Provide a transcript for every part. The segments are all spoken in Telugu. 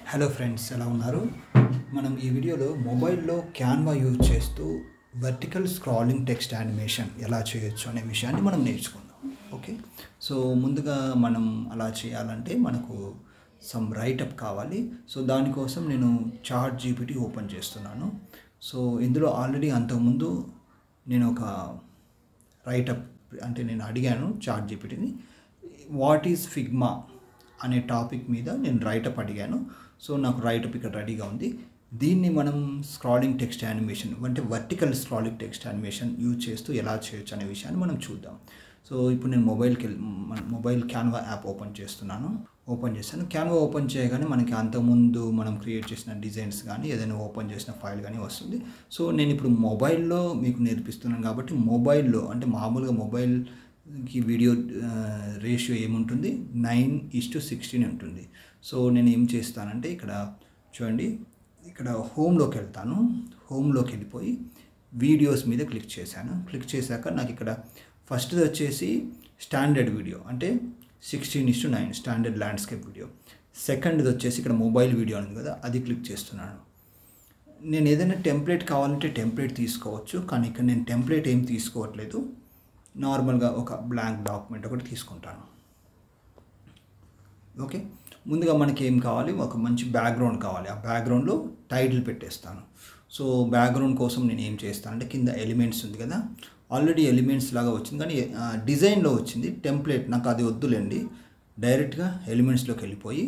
హలో ఫ్రెండ్స్ ఎలా ఉన్నారు మనం ఈ వీడియోలో మొబైల్లో క్యాన్వా యూజ్ చేస్తూ వర్టికల్ స్క్రాలింగ్ టెక్స్ట్ యానిమేషన్ ఎలా చేయొచ్చు అనే విషయాన్ని మనం నేర్చుకుందాం ఓకే సో ముందుగా మనం అలా చేయాలంటే మనకు సమ్ రైటప్ కావాలి సో దానికోసం నేను చార్ట్ జీపీటీ ఓపెన్ చేస్తున్నాను సో ఇందులో ఆల్రెడీ అంతకుముందు నేను ఒక రైటప్ అంటే నేను అడిగాను చార్ట్ జీపీటీని వాట్ ఈజ్ ఫిగ్మా అనే టాపిక్ మీద నేను రైటప్ అడిగాను సో నాకు రైటప్ ఇక్కడ రెడీగా ఉంది దీన్ని మనం స్క్రాలింగ్ టెక్స్ట్ యానిమేషన్ అంటే vertical scrolling text animation use చేస్తూ ఎలా చేయొచ్చు అనే విషయాన్ని మనం చూద్దాం సో ఇప్పుడు నేను మొబైల్కి వెళ్ళి మన మొబైల్ క్యాన్వా యాప్ ఓపెన్ చేస్తున్నాను ఓపెన్ చేశాను క్యాన్వా ఓపెన్ చేయగానే మనకి అంతకుముందు మనం క్రియేట్ చేసిన డిజైన్స్ కానీ ఏదైనా ఓపెన్ చేసిన ఫైల్ కానీ వస్తుంది సో నేను ఇప్పుడు మొబైల్లో మీకు నేర్పిస్తున్నాను కాబట్టి మొబైల్లో అంటే మామూలుగా మొబైల్కి వీడియో రేషియో ఏముంటుంది నైన్ ఇస్ టు సిక్స్టీన్ ఉంటుంది సో నేను ఏం చేస్తానంటే ఇక్కడ చూడండి ఇక్కడ హోమ్లోకి వెళ్తాను హోమ్లోకి వెళ్ళిపోయి వీడియోస్ మీద క్లిక్ చేశాను క్లిక్ చేశాక నాకు ఇక్కడ ఫస్ట్ది వచ్చేసి స్టాండర్డ్ వీడియో అంటే sixteen is to nine standard landscape video సెకండ్ది వచ్చేసి ఇక్కడ మొబైల్ వీడియో ఉంది కదా అది క్లిక్ చేస్తున్నాను నేను ఏదైనా టెంప్లెట్ కావాలంటే టెంప్లెట్ తీసుకోవచ్చు కానీ ఇక్కడ నేను టెంప్లెట్ ఏం తీసుకోవట్లేదు నార్మల్గా ఒక బ్లాంక్ డాక్యుమెంట్ ఒకటి తీసుకుంటాను ఓకే ముందుగా మనకి ఏం కావాలి ఒక మంచి బ్యాక్గ్రౌండ్ కావాలి ఆ బ్యాక్గ్రౌండ్లో టైటిల్ పెట్టేస్తాను సో బ్యాక్గ్రౌండ్ కోసం నేను ఏం చేస్తాను అంటే కింద ఎలిమెంట్స్ ఉంది కదా ఆల్రెడీ ఎలిమెంట్స్ లాగా వచ్చింది కానీ డిజైన్లో వచ్చింది టెంప్లెట్ నాకు అది వద్దులేండి డైరెక్ట్గా ఎలిమెంట్స్లోకి వెళ్ళిపోయి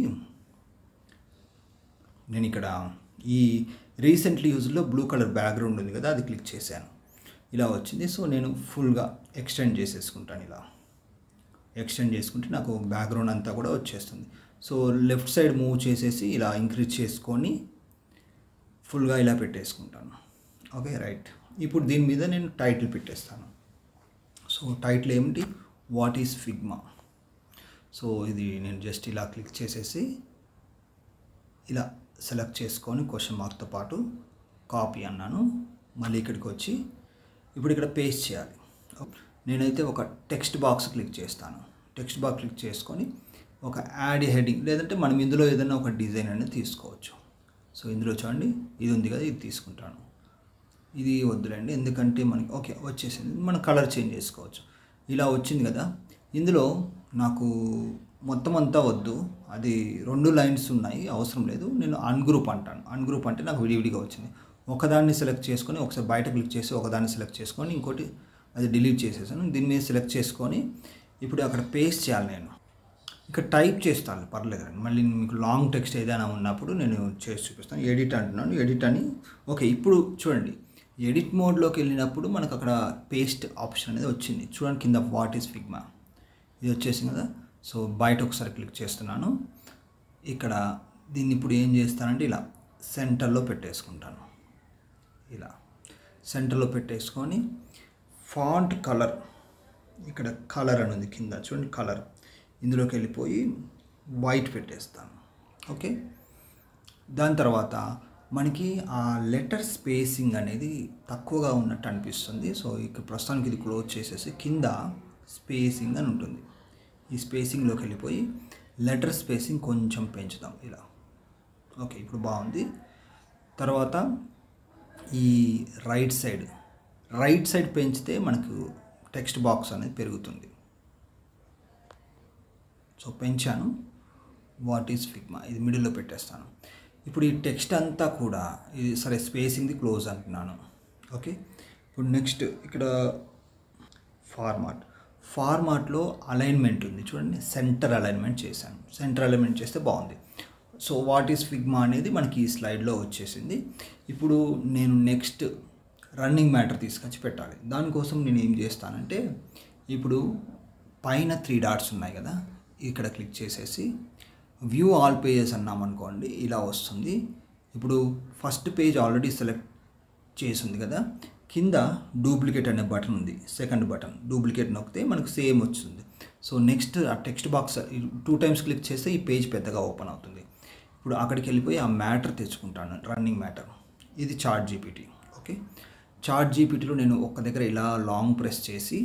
నేను ఇక్కడ ఈ రీసెంట్లీ యూజ్లో బ్లూ కలర్ బ్యాక్గ్రౌండ్ ఉంది కదా అది క్లిక్ చేశాను ఇలా వచ్చింది సో నేను ఫుల్గా ఎక్స్టెండ్ చేసేసుకుంటాను ఇలా ఎక్స్టెండ్ చేసుకుంటే నాకు బ్యాక్గ్రౌండ్ అంతా కూడా వచ్చేస్తుంది సో లెఫ్ట్ సైడ్ మూవ్ చేసేసి ఇలా ఇంక్రీజ్ చేసుకొని ఫుల్గా ఇలా పెట్టేసుకుంటాను ఓకే రైట్ ఇప్పుడు దీని మీద నేను టైటిల్ పెట్టేస్తాను సో టైటిల్ ఏమిటి వాట్ ఈస్ ఫిగ్మా సో ఇది నేను జస్ట్ ఇలా క్లిక్ చేసేసి ఇలా సెలెక్ట్ చేసుకొని క్వశ్చన్ మార్క్తో పాటు కాపీ అన్నాను మళ్ళీ ఇక్కడికి వచ్చి ఇప్పుడు ఇక్కడ పేస్ట్ చేయాలి నేనైతే ఒక టెక్స్ట్ బాక్స్ క్లిక్ చేస్తాను టెక్స్ట్ బాక్స్ క్లిక్ చేసుకొని ఒక యాడ్ హెడింగ్ లేదంటే మనం ఇందులో ఏదైనా ఒక డిజైన్ అనేది తీసుకోవచ్చు సో ఇందులో చూడండి ఇది ఉంది కదా ఇది తీసుకుంటాను ఇది వద్దులేండి ఎందుకంటే మనకి ఓకే వచ్చేసింది మనం కలర్ చేంజ్ చేసుకోవచ్చు ఇలా వచ్చింది కదా ఇందులో నాకు మొత్తం అంతా వద్దు అది రెండు లైన్స్ ఉన్నాయి అవసరం లేదు నేను అన్గ్రూప్ అంటాను అన్గ్రూప్ అంటే నాకు విడివిడిగా వచ్చింది ఒకదాన్ని సెలెక్ట్ చేసుకొని ఒకసారి బయట క్లిక్ చేసి ఒకదాన్ని సెలెక్ట్ చేసుకొని ఇంకోటి అది డిలీట్ చేసేసాను దీని మీద సెలెక్ట్ చేసుకొని ఇప్పుడు అక్కడ పేస్ట్ చేయాలి నేను ఇక్కడ టైప్ చేస్తాను పర్లేదండి మళ్ళీ మీకు లాంగ్ టెక్స్ట్ ఏదైనా ఉన్నప్పుడు నేను చేసి చూపిస్తాను ఎడిట్ అంటున్నాను ఎడిట్ అని ఓకే ఇప్పుడు చూడండి ఎడిట్ మోడ్లోకి వెళ్ళినప్పుడు మనకు అక్కడ పేస్ట్ ఆప్షన్ అనేది వచ్చింది చూడండి కింద వాట్ ఈస్ ఫిగ్మా ఇది వచ్చేసింది కదా సో బయట ఒకసారి క్లిక్ చేస్తున్నాను ఇక్కడ దీన్ని ఇప్పుడు ఏం చేస్తానంటే ఇలా సెంటర్లో పెట్టేసుకుంటాను ఇలా సెంటర్లో పెట్టేసుకొని ఫాంట్ కలర్ ఇక్కడ కలర్ అని ఉంది కింద చూడండి కలర్ ఇందులోకి వెళ్ళిపోయి వైట్ పెట్టేస్తాను ఓకే దాని తర్వాత మనకి ఆ లెటర్ స్పేసింగ్ అనేది తక్కువగా ఉన్నట్టు అనిపిస్తుంది సో ఇక ప్రస్తుతానికి ఇది క్లోజ్ చేసేసి కింద స్పేసింగ్ అని ఉంటుంది ఈ స్పేసింగ్లోకి వెళ్ళిపోయి లెటర్ స్పేసింగ్ కొంచెం పెంచుదాం ఇలా ఓకే ఇప్పుడు బాగుంది తర్వాత ఈ రైట్ సైడ్ రైట్ సైడ్ పెంచితే మనకు టెక్స్ట్ బాక్స్ అనేది పెరుగుతుంది సో పెంచాను వాట్ ఈస్ ఫిగ్మా ఇది మిడిల్లో పెట్టేస్తాను ఇప్పుడు ఈ టెక్స్ట్ అంతా కూడా ఇది సరే స్పేసింగ్ది క్లోజ్ అంటున్నాను ఓకే ఇప్పుడు నెక్స్ట్ ఇక్కడ ఫార్మాట్ ఫార్మాట్లో అలైన్మెంట్ ఉంది చూడండి సెంటర్ అలైన్మెంట్ చేశాను సెంటర్ అలైన్మెంట్ చేస్తే బాగుంది సో వాట్ ఈస్ ఫిగ్మా అనేది మనకి ఈ స్లైడ్లో వచ్చేసింది ఇప్పుడు నేను నెక్స్ట్ రన్నింగ్ మ్యాటర్ తీసుకొచ్చి పెట్టాలి దానికోసం నేను ఏం చేస్తానంటే ఇప్పుడు పైన త్రీ డాట్స్ ఉన్నాయి కదా ఇక్కడ క్లిక్ చేసేసి వ్యూ ఆల్ పేజెస్ అన్నాం అనుకోండి ఇలా వస్తుంది ఇప్పుడు ఫస్ట్ పేజ్ ఆల్రెడీ సెలెక్ట్ చేసి ఉంది కదా కింద డూప్లికేట్ అనే బటన్ ఉంది సెకండ్ బటన్ డూప్లికేట్ నొక్కితే మనకు సేమ్ వస్తుంది సో నెక్స్ట్ ఆ text box two times click చేస్తే ఈ పేజ్ పెద్దగా ఓపెన్ అవుతుంది ఇప్పుడు అక్కడికి వెళ్ళిపోయి ఆ మ్యాటర్ తెచ్చుకుంటాను రన్నింగ్ మ్యాటర్ ఇది చార్ట్ జీపీటీ ఓకే చార్ట్ జీపీటీలో నేను ఒక్క దగ్గర ఇలా లాంగ్ ప్రెస్ చేసి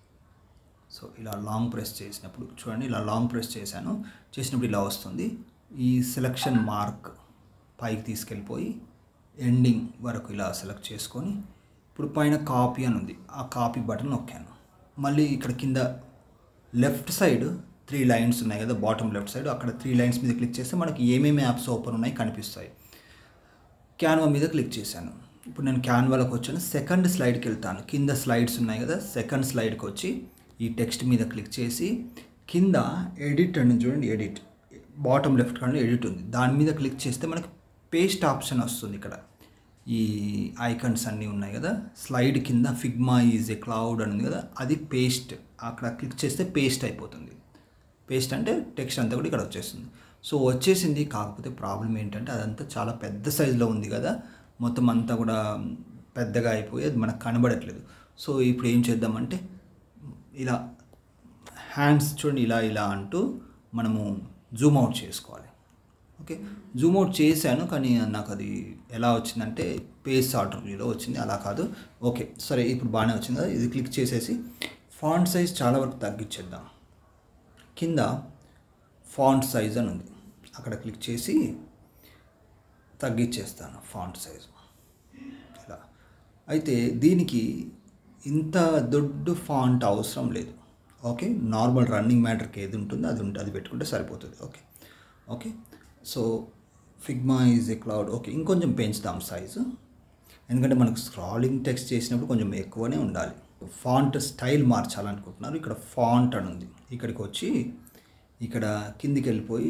సో ఇలా లాంగ్ ప్రెస్ చేసినప్పుడు చూడండి ఇలా లాంగ్ ప్రెస్ చేశాను చేసినప్పుడు ఇలా వస్తుంది ఈ సెలక్షన్ మార్క్ పైకి తీసుకెళ్ళిపోయి ఎండింగ్ వరకు ఇలా సెలెక్ట్ చేసుకొని ఇప్పుడు పైన కాపీ అని ఉంది ఆ కాపీ బటన్ నొక్కాను మళ్ళీ ఇక్కడ కింద లెఫ్ట్ సైడ్ త్రీ లైన్స్ ఉన్నాయి కదా బాటమ్ లెఫ్ట్ సైడ్ అక్కడ త్రీ లైన్స్ మీద క్లిక్ చేస్తే మనకి ఏమేమి యాప్స్ ఓపెన్ ఉన్నాయి కనిపిస్తాయి క్యాన్వా మీద క్లిక్ చేశాను ఇప్పుడు నేను క్యాన్వాలోకి వచ్చాను సెకండ్ స్లైడ్కి వెళ్తాను కింద స్లైడ్స్ ఉన్నాయి కదా సెకండ్ స్లైడ్కి వచ్చి ఈ టెక్స్ట్ మీద క్లిక్ చేసి కింద ఎడిట్ అని చూడండి ఎడిట్ బాటమ్ లెఫ్ట్ కానీ ఎడిట్ ఉంది దాని మీద క్లిక్ చేస్తే మనకి పేస్ట్ ఆప్షన్ వస్తుంది ఇక్కడ ఈ ఐకన్స్ అన్నీ ఉన్నాయి కదా స్లైడ్ కింద ఫిగ్మా ఈజ్ ఏ క్లౌడ్ అని ఉంది కదా అది పేస్ట్ అక్కడ క్లిక్ చేస్తే పేస్ట్ అయిపోతుంది పేస్ట్ అంటే టెక్స్ట్ అంతా కూడా ఇక్కడ వచ్చేస్తుంది సో వచ్చేసింది కాకపోతే ప్రాబ్లం ఏంటంటే అదంతా చాలా పెద్ద సైజులో ఉంది కదా మొత్తం అంతా కూడా పెద్దగా అయిపోయి అది మనకు కనబడట్లేదు సో ఇప్పుడు ఏం చేద్దామంటే ఇలా హ్యాండ్స్ చూడండి ఇలా ఇలా అంటూ మనము జూమ్ అవుట్ చేసుకోవాలి ఓకే జూమ్ అవుట్ చేశాను కానీ నాకు అది ఎలా వచ్చిందంటే పేస్ ఆర్డర్ వ్యూలో వచ్చింది అలా కాదు ఓకే సరే ఇప్పుడు బాగానే వచ్చింది కదా ఇది క్లిక్ చేసేసి ఫాంట్ సైజ్ చాలా వరకు తగ్గించేద్దాం కింద ఫాంట్ సైజ్ అని ఉంది అక్కడ క్లిక్ చేసి తగ్గించేస్తాను ఫాంట్ సైజ్ ఇలా అయితే దీనికి ఇంత దొడ్డు ఫాంట్ అవసరం లేదు ఓకే నార్మల్ రన్నింగ్ మ్యాటర్కి ఏది ఉంటుందో అది ఉంటుంది అది పెట్టుకుంటే సరిపోతుంది okay okay so Figma is a cloud okay ఇంకొంచెం పెంచుదాం సైజు ఎందుకంటే మనకు స్క్రాలింగ్ టెక్స్ట్ చేసినప్పుడు కొంచెం ఎక్కువనే ఉండాలి ఫాంట్ స్టైల్ మార్చాలనుకుంటున్నారు ఇక్కడ ఫాంట్ అని ఉంది ఇక్కడికి వచ్చి ఇక్కడ కిందికి వెళ్ళిపోయి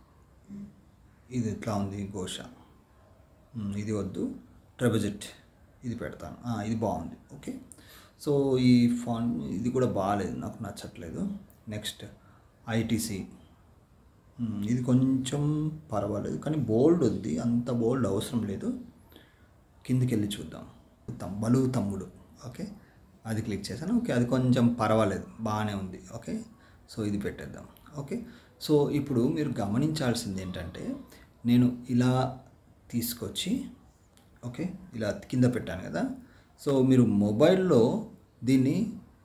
ఇది ఎట్లా ఉంది ఘోష ఉమ్, ఇది వద్దు ట్రెబజెట్ ఇది పెడతాను ఆ, ఇది బాగుంది ఓకే సో ఈ ఫాన్ ఇది కూడా బాగాలేదు నాకు నచ్చట్లేదు నెక్స్ట్ ఐటీసీ ఇది కొంచెం పర్వాలేదు కానీ బోల్డ్ ఉంది అంత బోల్డ్ అవసరం లేదు కిందికి వెళ్ళి చూద్దాం తమ్- బలువు తమ్ముడు ఓకే అది క్లిక్ చేశాను ఓకే అది కొంచెం పర్వాలేదు బాగానే ఉంది ఓకే సో ఇది పెట్టేద్దాం ఓకే సో ఇప్పుడు మీరు గమనించాల్సింది ఏంటంటే నేను ఇలా తీసుకొచ్చి ఓకే ఇలా కింద పెట్టాను కదా సో మీరు మొబైల్లో దీన్ని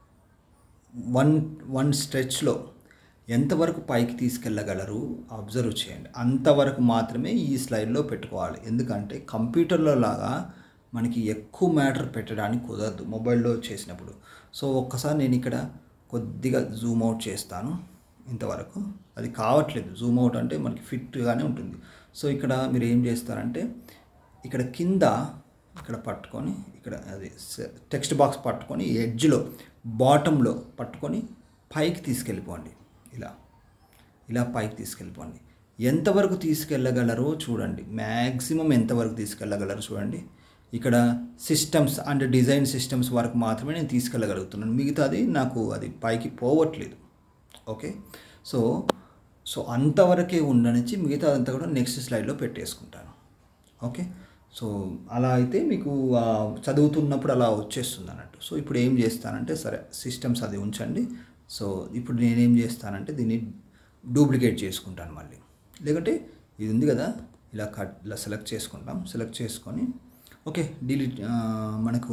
వన్ వన్ స్ట్రెచ్లో ఎంతవరకు పైకి తీసుకెళ్ళగలరు అబ్జర్వ్ చేయండి అంతవరకు మాత్రమే ఈ స్లైడ్లో పెట్టుకోవాలి ఎందుకంటే కంప్యూటర్లో లాగా మనకి ఎక్కువ మ్యాటర్ పెట్టడానికి కుదరదు మొబైల్లో చేసినప్పుడు సో ఒక్కసారి నేను ఇక్కడ కొద్దిగా జూమ్ అవుట్ చేస్తాను ఇంతవరకు అది కావట్లేదు జూమ్ అవుట్ అంటే మనకి ఫిట్గానే ఉంటుంది సో ఇక్కడ మీరు ఏం చేస్తారంటే ఇక్కడ కింద ఇక్కడ పట్టుకొని ఇక్కడ అది టెక్స్ట్ బాక్స్ పట్టుకొని ఎడ్జ్లో బాటంలో పట్టుకొని పైకి తీసుకెళ్ళిపోండి ఇలా ఇలా పైకి తీసుకెళ్ళిపోండి ఎంతవరకు తీసుకెళ్ళగలరో చూడండి మ్యాక్సిమం ఎంతవరకు తీసుకెళ్ళగలరో చూడండి ఇక్కడ సిస్టమ్స్ అండ్ డిజైన్ సిస్టమ్స్ వరకు మాత్రమే నేను తీసుకెళ్ళగలుగుతున్నాను మిగతాది నాకు అది పైకి పోవట్లేదు ఓకే సో సో అంతవరకే ఉండనిచ్చి మిగతా అంతా కూడా నెక్స్ట్ స్లైడ్లో పెట్టేసుకుంటాను ఓకే సో అలా అయితే మీకు ఆ, చదువుతున్నప్పుడు అలా వచ్చేస్తుంది అన్నట్టు సో ఇప్పుడు ఏం చేస్తానంటే సరే సిస్టమ్స్ అది ఉంచండి సో ఇప్పుడు నేనేం చేస్తానంటే దీన్ని డూప్లికేట్ చేసుకుంటాను మళ్ళీ లేకుంటే ఇది ఉంది కదా ఇలా కట్ ఇలా సెలెక్ట్ చేసుకుంటాం సెలెక్ట్ చేసుకొని ఓకే డిలీట్ మనకు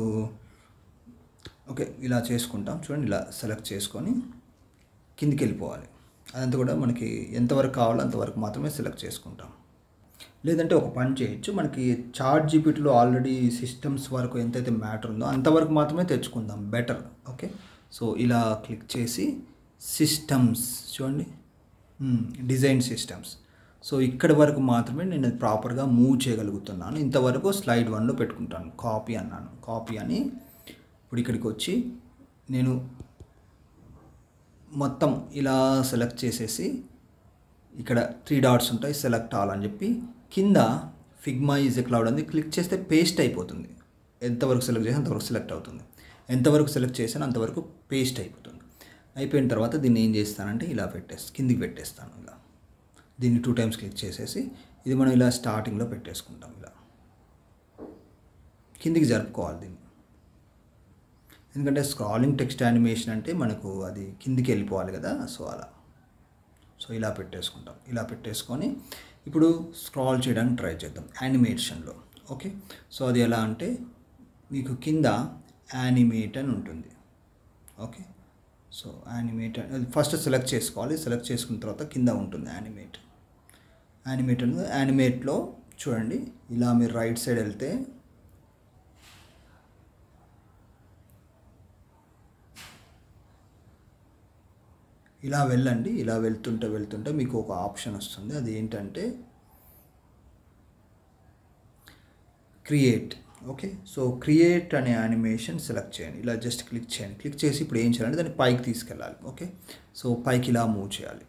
ఓకే ఇలా చేసుకుంటాం చూడండి ఇలా సెలెక్ట్ చేసుకొని కిందికి వెళ్ళిపోవాలి అదంతా కూడా మనకి ఎంతవరకు కావాలో అంతవరకు మాత్రమే సెలెక్ట్ చేసుకుంటాం లేదంటే ఒక పని చేయొచ్చు మనకి చార్ట్ జీపీటీలో ఆల్రెడీ సిస్టమ్స్ వరకు ఎంతైతే మ్యాటర్ ఉందో అంతవరకు మాత్రమే తెచ్చుకుందాం బెటర్ ఓకే సో ఇలా క్లిక్ చేసి సిస్టమ్స్ చూడండి డిజైన్ సిస్టమ్స్ సో ఇక్కడి వరకు మాత్రమే నేను అది ప్రాపర్గా మూవ్ చేయగలుగుతున్నాను ఇంతవరకు స్లైడ్ వన్లో పెట్టుకుంటాను కాపీ అన్నాను కాపీ అని ఇప్పుడు ఇక్కడికి వచ్చి నేను మొత్తం ఇలా సెలెక్ట్ చేసేసి ఇక్కడ త్రీ డాట్స్ ఉంటాయి సెలెక్ట్ ఆల్ అని చెప్పి కింద ఫిగ్మా ఈజ్ ఎ క్లౌడ్ అని క్లిక్ చేస్తే పేస్ట్ అయిపోతుంది ఎంతవరకు సెలెక్ట్ చేసి అంతవరకు సెలెక్ట్ అవుతుంది ఎంతవరకు సెలెక్ట్ చేసానో అంతవరకు పేస్ట్ అయిపోతుంది అయిపోయిన తర్వాత దీన్ని ఏం చేస్తానంటే ఇలా పెట్టేస్తాను కిందికి పెట్టేస్తాను ఇలా దీన్ని టూ టైమ్స్ క్లిక్ చేసేసి ఇది మనం ఇలా స్టార్టింగ్లో పెట్టేసుకుంటాం ఇలా కిందికి జరుపుకోవాలి దీన్ని ఎందుకంటే స్క్రాలింగ్ టెక్స్ట్ యానిమేషన్ అంటే మనకు అది కిందికి వెళ్ళిపోవాలి కదా సో అలా సో ఇలా పెట్టేసుకుంటాం ఇలా పెట్టేసుకొని ఇప్పుడు స్క్రాల్ చేయడానికి ట్రై చేద్దాం యానిమేషన్లో ఓకే సో అది ఎలా అంటే మీకు కింద యానిమేట్ అని ఉంటుంది okay so animate first select చేసుకోవాలి సెలెక్ట్ చేసుకున్న తర్వాత కింద ఉంటుంది యానిమేట్ యానిమేట్ ఉంది యానిమేట్లో చూడండి ఇలా మీరు రైట్ సైడ్ వెళ్తే ఇలా వెళ్ళండి ఇలా వెళ్తుంటే వెళ్తుంటే మీకు ఒక ఆప్షన్ వస్తుంది అది ఏంటంటే క్రియేట్ ఓకే సో క్రియేట్ అనే యానిమేషన్ సెలెక్ట్ చేయండి ఇలా జస్ట్ క్లిక్ చేయండి క్లిక్ చేసి ఇప్పుడు ఏం చేయాలంటే దాన్ని పైకి తీసుకెళ్ళాలి ఓకే సో పైకి ఇలా మూవ్ చేయాలి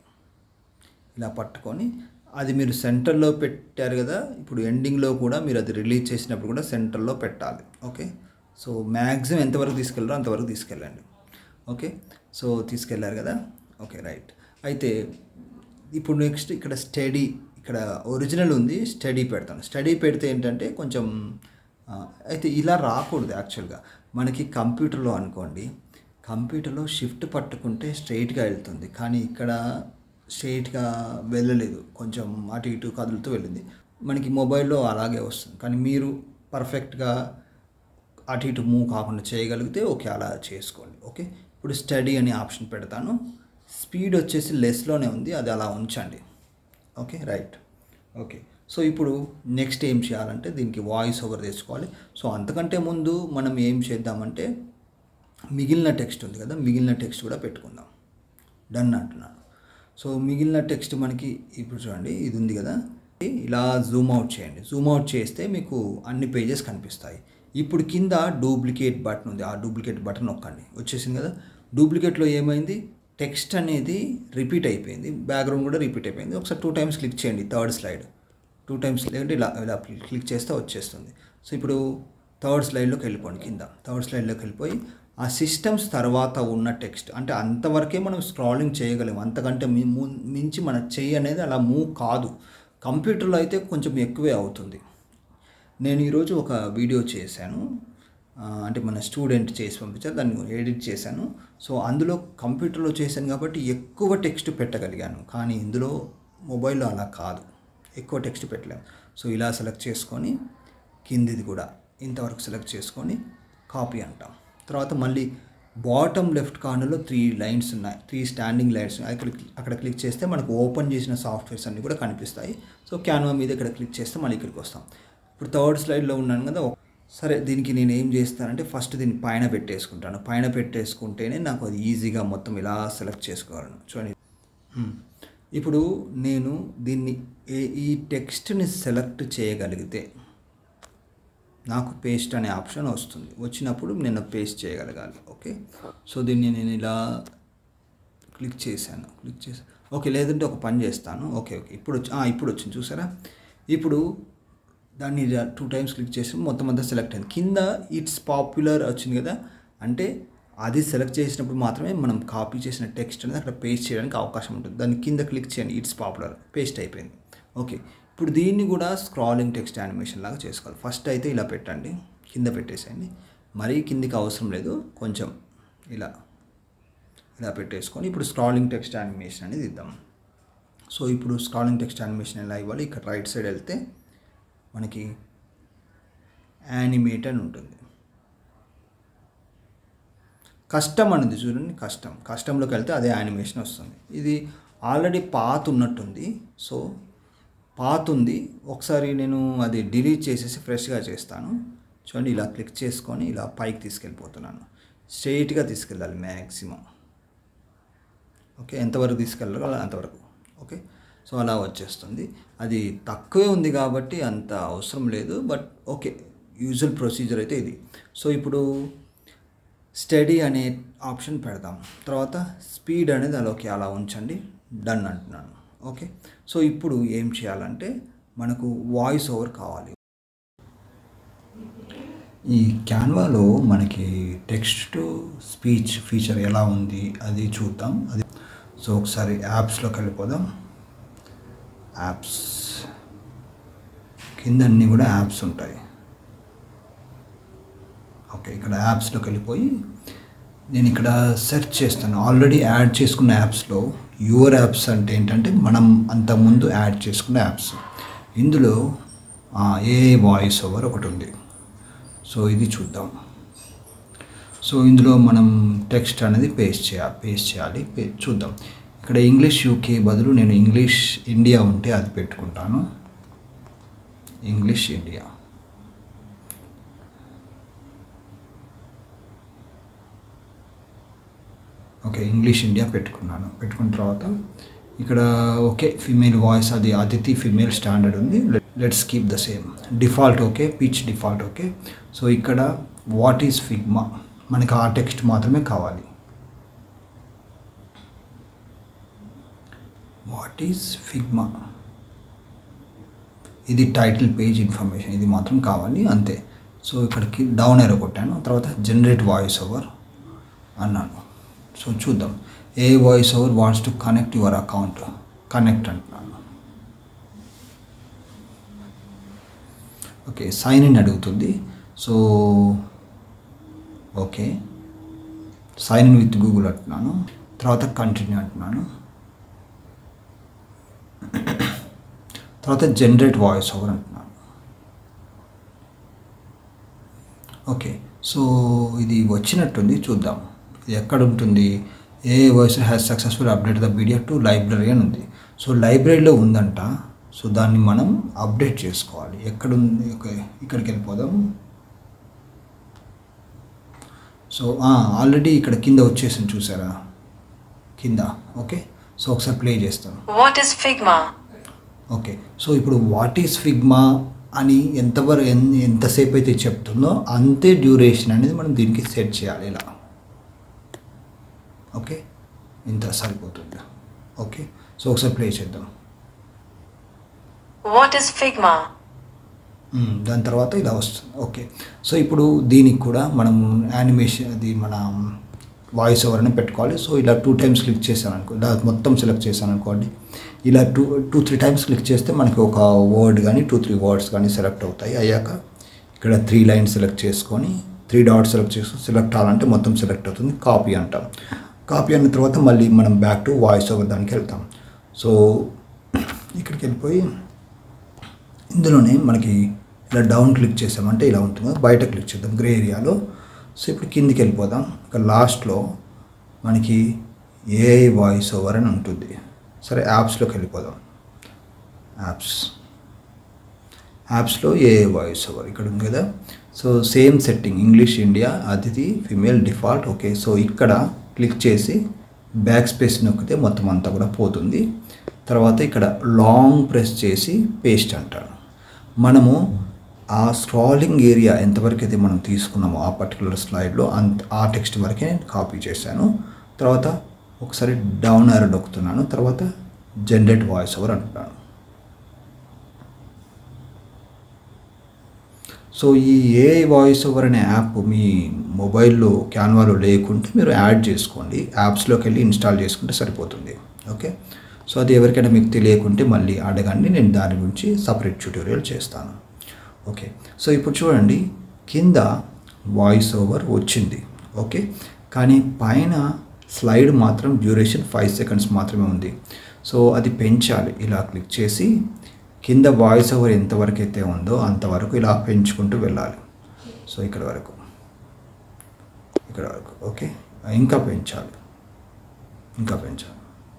ఇలా పట్టుకొని అది మీరు సెంటర్లో పెట్టారు కదా ఇప్పుడు ఎండింగ్లో కూడా మీరు అది రిలీజ్ చేసినప్పుడు కూడా సెంటర్లో పెట్టాలి ఓకే సో మ్యాక్సిమం ఎంతవరకు తీసుకెళ్ళారో అంతవరకు తీసుకెళ్ళండి ఓకే సో తీసుకెళ్ళారు కదా ఓకే రైట్ అయితే ఇప్పుడు నెక్స్ట్ ఇక్కడ స్టడీ ఇక్కడ ఒరిజినల్ ఉంది స్టడీ పెడతాను స్టడీ పెడితే ఏంటంటే కొంచెం ఆ, అయితే ఇలా రాకూడదు యాక్చువల్గా మనకి కంప్యూటర్లో అనుకోండి కంప్యూటర్లో షిఫ్ట్ పట్టుకుంటే స్ట్రైట్గా వెళ్తుంది కానీ ఇక్కడ స్ట్రైట్గా వెళ్ళలేదు కొంచెం అటు ఇటు కదులుతూ వెళ్ళింది మనకి మొబైల్లో అలాగే వస్తుంది కానీ మీరు పర్ఫెక్ట్గా అటు ఇటు మూవ్ కాకుండా చేయగలిగితే ఓకే అలా చేసుకోండి ఓకే ఇప్పుడు స్టడీ అనే ఆప్షన్ పెడతాను స్పీడ్ వచ్చేసి లెస్లోనే ఉంది అది అలా ఉంచండి ఓకే రైట్ ఓకే సో ఇప్పుడు నెక్స్ట్ ఏం చేయాలంటే దీనికి వాయిస్ ఓవర్ తెచ్చుకోవాలి సో అంతకంటే ముందు మనం ఏం చేద్దామంటే మిగిలిన టెక్స్ట్ ఉంది కదా మిగిలిన టెక్స్ట్ కూడా పెట్టుకుందాం డన్ అంటున్నాను సో మిగిలిన టెక్స్ట్ మనకి ఇప్పుడు చూడండి ఇది ఉంది కదా ఇలా జూమ్ అవుట్ చేయండి జూమ్ అవుట్ చేస్తే మీకు అన్ని పేజెస్ కనిపిస్తాయి ఇప్పుడు కింద డూప్లికేట్ బటన్ ఉంది ఆ డూప్లికేట్ బటన్ నొక్కండి వచ్చేసింది కదా డూప్లికేట్లో ఏమైంది టెక్స్ట్ అనేది రిపీట్ అయిపోయింది బ్యాక్గ్రౌండ్ కూడా రిపీట్ అయిపోయింది ఒకసారి టూ టైమ్స్ క్లిక్ చేయండి థర్డ్ స్లైడ్ టూ టైమ్స్ లేదంటే ఇలా ఇలా క్లిక్ చేస్తే వచ్చేస్తుంది సో ఇప్పుడు థర్డ్ స్లైడ్లోకి వెళ్ళిపోండి కింద థర్డ్ స్లైడ్లోకి వెళ్ళిపోయి ఆ సిస్టమ్స్ తర్వాత ఉన్న టెక్స్ట్ అంటే అంతవరకే మనం స్క్రాలింగ్ చేయగలం అంతకంటే మి- ము- మించి మన చెయ్యి అనేది అలా మూవ్ కాదు కంప్యూటర్లో అయితే కొంచెం ఎక్కువే అవుతుంది నేను ఈరోజు ఒక వీడియో చేశాను ఆ, అంటే మన స్టూడెంట్ చేసి పంపించారు దాన్ని ఎడిట్ చేశాను సో అందులో కంప్యూటర్లో చేశాను కాబట్టి ఎక్కువ టెక్స్ట్ పెట్టగలిగాను కానీ ఇందులో మొబైల్లో అలా కాదు ఎక్కువ టెక్స్ట్ పెట్టలేము సో ఇలా సెలెక్ట్ చేసుకొని కిందిది కూడా ఇంతవరకు సెలెక్ట్ చేసుకొని కాపీ అంటాం తర్వాత మళ్ళీ బాటమ్ లెఫ్ట్ కార్నర్లో త్రీ లైన్స్ ఉన్నాయి త్రీ స్టాండింగ్ లైన్స్ ఉన్నాయి అక్కడ అక్కడ క్లిక్ చేస్తే మనకు ఓపెన్ చేసిన సాఫ్ట్వేర్స్ అన్నీ కూడా కనిపిస్తాయి సో క్యాన్వా మీద ఇక్కడ క్లిక్ చేస్తే మళ్ళీ ఇక్కడికి వస్తాం ఇప్పుడు థర్డ్ స్లైడ్లో ఉన్నాను కదా సరే దీనికి నేను ఏం చేస్తానంటే ఫస్ట్ దీన్ని పైన పెట్టేసుకుంటాను పైన పెట్టేసుకుంటేనే నాకు అది ఈజీగా మొత్తం ఇలా సెలెక్ట్ చేసుకోగలను చూడండి హ్మ్. ఇప్పుడు నేను దీన్ని ఏ- ఈ టెక్స్ట్ని సెలెక్ట్ చేయగలిగితే నాకు పేస్ట్ అనే ఆప్షన్ వస్తుంది వచ్చినప్పుడు నేను పేస్ట్ చేయగలగాలి ఓకే సో దీన్ని నేను ఇలా క్లిక్ చేశాను క్లిక్ చేశాను ఓకే లేదంటే ఒక పని చేస్తాను ఓకే ఓకే ఇప్పుడు వచ్చి ఆ, ఇప్పుడు వచ్చింది చూసారా ఇప్పుడు దాన్ని టూ టైమ్స్ క్లిక్ చేసి మొత్తం అంతా సెలెక్ట్ అయింది కింద ఇట్స్ పాపులర్ వచ్చింది కదా అంటే అది సెలెక్ట్ చేసినప్పుడు మాత్రమే మనం కాపీ చేసిన టెక్స్ట్ అనేది అక్కడ పేస్ట్ చేయడానికి అవకాశం ఉంటుంది దాన్ని కింద క్లిక్ చేయండి ఇట్స్ పాపులర్ పేస్ట్ అయిపోయింది ఓకే ఇప్పుడు దీన్ని కూడా స్క్రాలింగ్ టెక్స్ట్ యానిమేషన్ లాగా చేసుకోవాలి ఫస్ట్ అయితే ఇలా పెట్టండి కింద పెట్టేసేయండి మరీ కిందికి అవసరం లేదు కొంచెం ఇలా ఇలా పెట్టేసుకొని ఇప్పుడు స్క్రాలింగ్ టెక్స్ట్ యానిమేషన్ అనేది ఇద్దాం సో ఇప్పుడు స్క్రాలింగ్ టెక్స్ట్ యానిమేషన్ ఎలా ఇవ్వాలి ఇక్కడ రైట్ సైడ్ వెళ్తే మనకి యానిమేట్ అని ఉంటుంది కస్టమ్ అనేది చూడండి కస్టమ్ కస్టంలోకి వెళ్తే అదే యానిమేషన్ వస్తుంది ఇది ఆల్రెడీ పాత్ ఉన్నట్టుంది సో పాత్ ఉంది ఒకసారి నేను అది డిలీట్ చేసేసి ఫ్రెష్గా చేస్తాను చూడండి ఇలా క్లిక్ చేసుకొని ఇలా పైకి తీసుకెళ్ళిపోతున్నాను స్ట్రైట్గా తీసుకెళ్ళాలి మ్యాక్సిమం ఓకే ఎంతవరకు తీసుకెళ్ళాలో అంతవరకు ఓకే సో అలా వచ్చేస్తుంది అది తక్కువే ఉంది కాబట్టి అంత అవసరం లేదు బట్ ఓకే యూజువల్ ప్రొసీజర్ అయితే ఇది సో ఇప్పుడు స్టడీ అనే ఆప్షన్ పెడదాం తర్వాత స్పీడ్ అనేది అలోకి అలా ఉంచండి డన్ అంటున్నాను ఓకే సో ఇప్పుడు ఏం చేయాలంటే మనకు వాయిస్ ఓవర్ కావాలి ఈ క్యాన్వాలో మనకి టెక్స్ట్ టు స్పీచ్ ఫీచర్ ఎలా ఉంది అది చూద్దాం అది సో ఒకసారి యాప్స్లోకి వెళ్ళిపోదాం యాప్స్ కింద అన్నీ కూడా యాప్స్ ఉంటాయి ఓకే ఇక్కడ యాప్స్లోకి వెళ్ళిపోయి నేను ఇక్కడ సెర్చ్ చేస్తాను ఆల్రెడీ యాడ్ చేసుకున్న యాప్స్లో యువర్ యాప్స్ అంటే ఏంటంటే మనం అంతకుముందు యాడ్ చేసుకున్న యాప్స్ ఇందులో ఏ వాయిస్ ఓవర్ ఒకటి ఉంది సో ఇది చూద్దాం సో ఇందులో మనం టెక్స్ట్ అనేది పేస్ట్ చేయాలి పేస్ట్ చేయాలి పే చూద్దాం ఇక్కడ ఇంగ్లీష్ యూకే బదులు నేను ఇంగ్లీష్ ఇండియా ఉంటే అది పెట్టుకుంటాను English India okay English India పెట్టుకున్నాను పెట్టుకున్న తర్వాత ఇక్కడ ఓకే ఫీమేల్ వాయిస్ అది అతిథి ఫీమేల్ స్టాండర్డ్ ఉంది let's keep the same default okay pitch default okay so ఇక్కడ వాట్ ఈజ్ ఫిగ్మా మనకి ఆ టెక్స్ట్ మాత్రమే కావాలి వాట్ ఈజ్ ఫిగ్మా ఇది టైటిల్ పేజ్ ఇన్ఫర్మేషన్ ఇది మాత్రం కావాలి అంతే సో ఇక్కడికి డౌన్ ఎరో కొట్టాను తర్వాత జనరేట్ వాయిస్ ఓవర్ అన్నాను సో చూద్దాం a voice over what's to connect your account connect అంటున్నాను ఓకే సైన్ ఇన్ అడుగుతుంది so okay sign in with Google అంటున్నాను తర్వాత కంటిన్యూ అంటున్నాను తర్వాత జనరేట్ వాయిస్ ఓవర్ అంటున్నాను ఓకే సో ఇది వచ్చినట్టుంది చూద్దాం ఇది ఎక్కడ ఉంటుంది a voice has successful update the video to library అని ఉంది సో లైబ్రరీలో ఉందంట సో దాన్ని మనం అప్డేట్ చేసుకోవాలి ఎక్కడ ఉంది ఓకే ఇక్కడికి వెళ్ళిపోదాం సో ఆల్రెడీ ఇక్కడ కింద వచ్చేసింది చూసారా కింద ఓకే సో ఒకసారి ప్లే చేస్తాను What is Figma? Okay so ఇప్పుడు వాట్ ఈస్ ఫిగ్మా అని ఎంతవరకు ఎన్ ఎంతసేపు అయితే చెప్తుందో అంతే డ్యూరేషన్ అనేది మనం దీనికి సెట్ చేయాలి ఇలా ఓకే ఇంత సరిపోతుంది ఓకే సో ఒకసారి ప్లే చేద్దాం What is Figma? మ్మ్, దాని తర్వాత ఇలా వస్తుంది ఓకే సో ఇప్పుడు దీనికి కూడా మనం యానిమేషన్ అది మన వాయిస్ ఓవర్ అని పెట్టుకోవాలి సో ఇలా టూ టైమ్స్ క్లిక్ చేశాను అనుకో ఇలా మొత్తం సెలెక్ట్ చేశాను అనుకోండి ఇలా two two three times click చేస్తే మనకి ఒక వర్డ్ కానీ టూ త్రీ వర్డ్స్ కానీ సెలెక్ట్ అవుతాయి అయ్యాక ఇక్కడ త్రీ లైన్స్ సెలెక్ట్ చేసుకొని త్రీ డాట్స్ సెలెక్ట్ చేసుకొని సెలెక్ట్ అవ్వాలంటే మొత్తం సెలెక్ట్ అవుతుంది కాపీ అంటాం కాపీ అయిన తర్వాత మళ్ళీ మనం బ్యాక్ టు వాయిస్ ఓవర్ దానికి వెళ్తాం సో ఇక్కడికి వెళ్ళిపోయి ఇందులోనే మనకి ఇలా డౌన్ క్లిక్ చేసామంటే ఇలా ఉంటుంది బయట క్లిక్ చేద్దాం గ్రే ఏరియాలో సో ఇప్పుడు కిందికి వెళ్ళిపోదాం ఇక లాస్ట్లో మనకి ఏఐ వాయిస్ ఓవర్ అని ఉంటుంది సరే యాప్స్లోకి వెళ్ళిపోదాం యాప్స్ యాప్స్లో ఏఐ వాయిస్ ఓవర్ ఇక్కడ ఉంది కదా so same setting English India Aditi female default okay so ఇక్కడ క్లిక్ చేసి బ్యాక్ స్పేస్ నొక్కితే మొత్తం అంతా కూడా పోతుంది తర్వాత ఇక్కడ లాంగ్ ప్రెస్ చేసి పేస్ట్ అంటాను మనము ఆ స్క్రాలింగ్ ఏరియా ఎంతవరకు అయితే మనం తీసుకున్నామో ఆ పర్టికులర్ స్లైడ్లో అంత ఆ టెక్స్ట్ వరకే నేను కాపీ చేశాను తర్వాత ఒకసారి డౌన్ ఆరో నొక్కుతున్నాను తర్వాత జనరేట్ వాయిస్ ఓవర్ అంటున్నాను సో ఈ ఏ వాయిస్ ఓవర్ అనే యాప్ మీ మొబైల్లో క్యాన్వాలో లేకుంటే మీరు యాడ్ చేసుకోండి యాప్స్లోకి వెళ్ళి ఇన్స్టాల్ చేసుకుంటే సరిపోతుంది ఓకే సో అది ఎవరికైనా మీకు తెలియకుంటే మళ్ళీ అడగండి నేను దాని గురించి సపరేట్ ట్యూటోరియల్ చేస్తాను ఓకే సో ఇప్పుడు చూడండి కింద వాయిస్ ఓవర్ వచ్చింది ఓకే కానీ పైన స్లైడ్ మాత్రం డ్యూరేషన్ ఫైవ్ సెకండ్స్ మాత్రమే ఉంది సో అది పెంచాలి ఇలా క్లిక్ చేసి కింద వాయిస్ ఓవర్ ఎంతవరకు అయితే ఉందో అంతవరకు ఇలా పెంచుకుంటూ వెళ్ళాలి సో ఇక్కడ వరకు ఇక్కడ వరకు ఓకే ఇంకా పెంచాలి ఇంకా పెంచాలి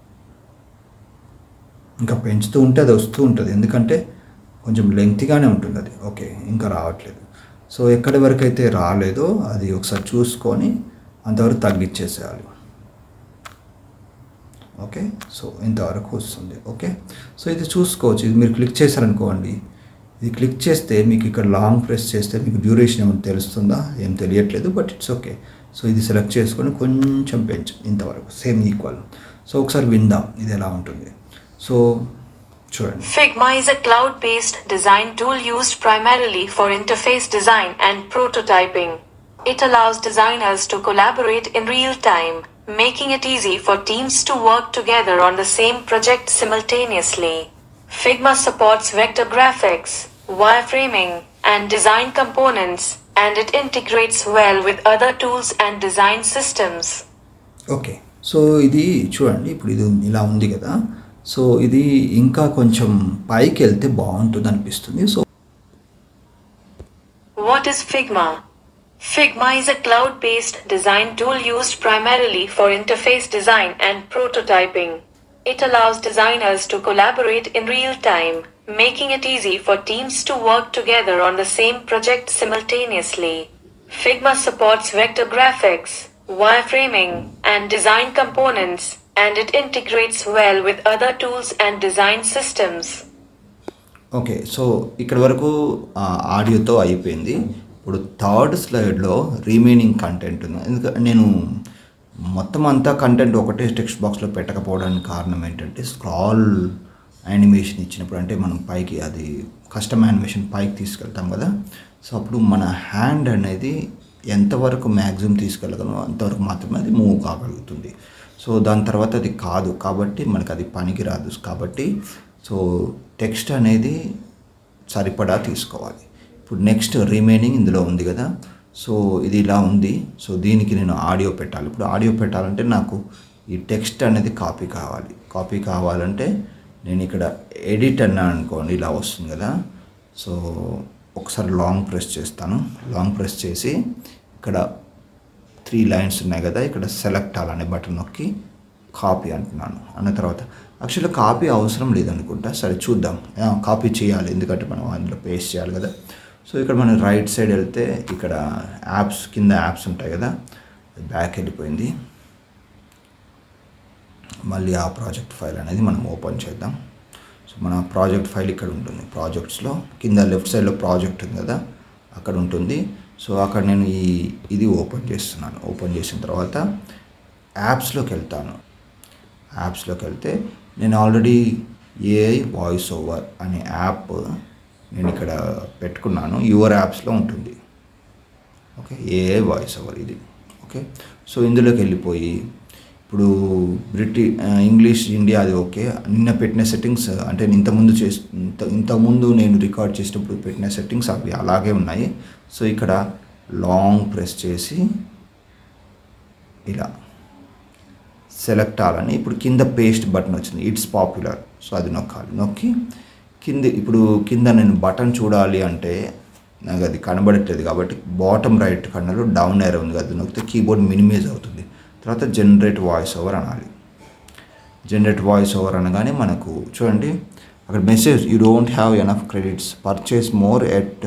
ఇంకా పెంచుతూ ఉంటే అది వస్తూ ఉంటుంది ఎందుకంటే కొంచెం లెంగ్తీగానే ఉంటుంది అది ఓకే ఇంకా రావట్లేదు సో ఎక్కడి వరకు అయితే రాలేదో అది ఒకసారి చూసుకొని అంతవరకు తగ్గించేసేయాలి ఓకే సో ఇంతవరకు వస్తుంది ఓకే సో ఇది చూసుకోవచ్చు ఇది మీరు క్లిక్ చేశారనుకోండి ఇది క్లిక్ చేస్తే మీకు ఇక్కడ లాంగ్ ప్రెస్ చేస్తే మీకు డ్యూరేషన్ ఏమైనా తెలుస్తుందా ఏం తెలియట్లేదు బట్ ఇట్స్ ఓకే సో ఇది సెలెక్ట్ చేసుకొని కొంచెం పెంచు ఇంతవరకు సేమ్ ఈక్వల్ సో ఒకసారి విందాం ఇది ఎలా ఉంటుంది సో చూడండి Figma is a cloud based design tool used primarily for interface design and prototyping. It allows designers to collaborate in real time, making it easy for teams to work together on the same project simultaneously. Figma supports vector graphics, wireframing, and design components, and it integrates well with other tools and design systems. Okay so ఇది చూడండి ఇప్పుడు ఇది ఉంది- ఇలా ఉంది కదా సో ఇది ఇంకా కొంచెం పైకి వెళ్తే బాగుంటుంది అనిపిస్తుంది so What is Figma? Figma is a cloud based design tool used primarily for interface design and prototyping. It allows designers to collaborate in real time, making it easy for teams to work together on the same project simultaneously. Figma supports vector graphics, wireframing, and design components, and it integrates well with other tools and design systems. Okay so ఇక్కడ వరకు ఆ, ఆడియోతో అయిపోయింది ఇప్పుడు థర్డ్ స్లైడ్లో రిమైనింగ్ కంటెంట్ ఉంది ఎందుకంటే నేను మొత్తం అంతా కంటెంట్ ఒకటే టెక్స్ట్ బాక్స్లో పెట్టకపోవడానికి కారణం ఏంటంటే స్క్రాల్ యానిమేషన్ ఇచ్చినప్పుడు అంటే మనం పైకి అది కస్టమ్ యానిమేషన్ పైకి తీసుకెళ్తాం కదా సో అప్పుడు మన హ్యాండ్ అనేది ఎంతవరకు మ్యాక్సిమం తీసుకెళ్ళగలమో అంతవరకు మాత్రమే అది మూవ్ కాగలుగుతుంది సో దాని తర్వాత అది కాదు కాబట్టి మనకు అది పనికి రాదు కాబట్టి సో టెక్స్ట్ అనేది సరిపడా తీసుకోవాలి ఇప్పుడు నెక్స్ట్ రిమైనింగ్ ఇందులో ఉంది కదా సో ఇది ఇలా ఉంది సో దీనికి నేను ఆడియో పెట్టాలి ఇప్పుడు ఆడియో పెట్టాలంటే నాకు ఈ టెక్స్ట్ అనేది కాపీ కావాలి కాపీ కావాలంటే నేను ఇక్కడ ఎడిట్ అన్నా అనుకోండి ఇలా వస్తుంది కదా సో ఒకసారి లాంగ్ ప్రెస్ చేస్తాను లాంగ్ ప్రెస్ చేసి ఇక్కడ త్రీ లైన్స్ ఉన్నాయి కదా ఇక్కడ సెలెక్ట్ అనే బటన్ నొక్కి కాపీ అంటున్నాను అన్న తర్వాత యాక్చువల్గా కాపీ అవసరం లేదనుకుంటా సరే చూద్దాం కాపీ చేయాలి ఎందుకంటే మనం అందులో పేస్ట్ చేయాలి కదా సో ఇక్కడ మనం రైట్ సైడ్ వెళ్తే ఇక్కడ యాప్స్ కింద యాప్స్ ఉంటాయి కదా బ్యాక్ వెళ్ళిపోయింది మళ్ళీ ఆ ప్రాజెక్ట్ ఫైల్ అనేది మనం ఓపెన్ చేద్దాం సో మన ప్రాజెక్ట్ ఫైల్ ఇక్కడ ఉంటుంది ప్రాజెక్ట్స్లో కింద లెఫ్ట్ సైడ్లో ప్రాజెక్ట్ ఉంది కదా అక్కడ ఉంటుంది సో అక్కడ నేను ఈ ఇది ఓపెన్ చేస్తున్నాను ఓపెన్ చేసిన తర్వాత యాప్స్లోకి వెళ్తాను యాప్స్లోకి వెళ్తే నేను ఆల్రెడీ ఏఐ వాయిస్ ఓవర్ అనే యాప్ నేను ఇక్కడ పెట్టుకున్నాను యువర్ యాప్స్లో ఉంటుంది ఓకే ఏఐ వాయిస్ ఓవర్ ఇది ఓకే సో ఇందులోకి వెళ్ళిపోయి ఇప్పుడు బ్రిటి ఇంగ్లీష్ ఇండియా అది ఓకే నిన్న పెట్టిన సెట్టింగ్స్ అంటే నేను ఇంతకుముందు చేసి ఇంత ఇంతకుముందు నేను రికార్డ్ చేసినప్పుడు పెట్టిన సెట్టింగ్స్ అవి అలాగే ఉన్నాయి సో ఇక్కడ లాంగ్ ప్రెస్ చేసి ఇలా సెలెక్ట్ అవ్వాలని ఇప్పుడు కింద పేస్ట్ బటన్ వచ్చింది ఇట్స్ పాపులర్ సో అది నొక్కాలి నొక్కి కింద ఇప్పుడు కింద నేను బటన్ చూడాలి అంటే నాకు అది కనబడట్లేదు కాబట్టి బాటమ్ రైట్ కన్నలో డౌన్ ఏర్ ఉంది కదా నొక్కితే కీబోర్డ్ మినిమైజ్ అవుతుంది తర్వాత జనరేట్ వాయిస్ ఓవర్ అనాలి జనరేట్ వాయిస్ ఓవర్ అనగానే మనకు చూడండి అక్కడ message you don't have enough credits purchase more at